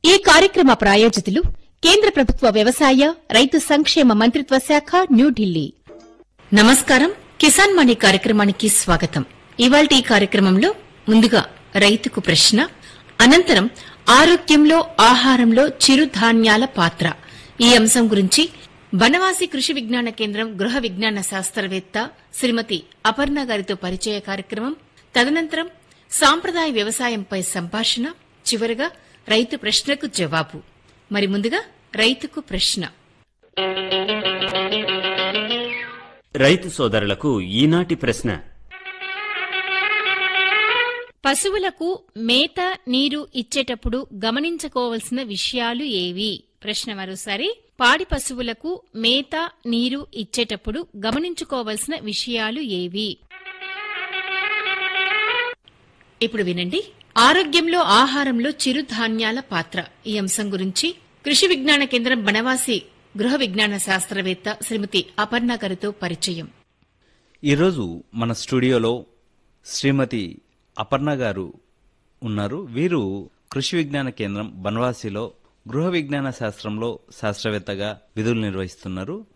ఈ కార్యక్రమ ప్రాయోజితులు కేంద్ర ప్రభుత్వ వ్యవసాయ రైతు సంక్షేమ మంత్రిత్వ శాఖ న్యూఢిల్లీ నమస్కారం కిసాన్ మణి కార్యక్రమానికి స్వాగతం ఇవాల్టి ఈ కార్యక్రమంలో ముందుగా రైతుకు ప్రశ్న అనంతరం ఆరోగ్యంలో ఆహారంలో చిరుధాన్యాల పాత్ర ఈ అంశం గురించి బనవాసి కృషి విజ్ఞాన కేంద్రం గృహ విజ్ఞాన శాస్త్రవేత్త శ్రీమతి అపర్ణ గారితో పరిచయ కార్యక్రమం తదనంతరం సాంప్రదాయ వ్యవసాయంపై సంభాషణ చివరగా రైతు ప్రశ్నకు జవాబు మరి ముందుగా రైతుకు ప్రశ్న రైతు సోదరులకు ఈనాటి ప్రశ్న పశువులకు మేత నీరు ఇచ్చేటప్పుడు గమనించుకోవలసిన విషయాలు ఏవి ప్రశ్న మరోసారి పాడి పశువులకు మేత నీరు ఇచ్చేటప్పుడు గమనించుకోవలసిన విషయాలు ఏవి ఇప్పుడు వినండి ఆరోగ్యంలో ఆహారంలో చిరుధాన్యాల పాత్ర ఈ అంశం గురించి కృషి విజ్ఞాన కేంద్రం బనవాసి గృహ విజ్ఞాన శాస్త్రవేత్త శ్రీమతి అపర్ణ గారితో పరిచయం ఈరోజు మన స్టూడియోలో శ్రీమతి అపర్ణ గారు ఉన్నారు వీరు కృషి విజ్ఞాన కేంద్రం బన్వాసిలో గృహ విజ్ఞాన శాస్త్రంలో శాస్త్రవేత్తగా విధులు నిర్వహిస్తున్నారు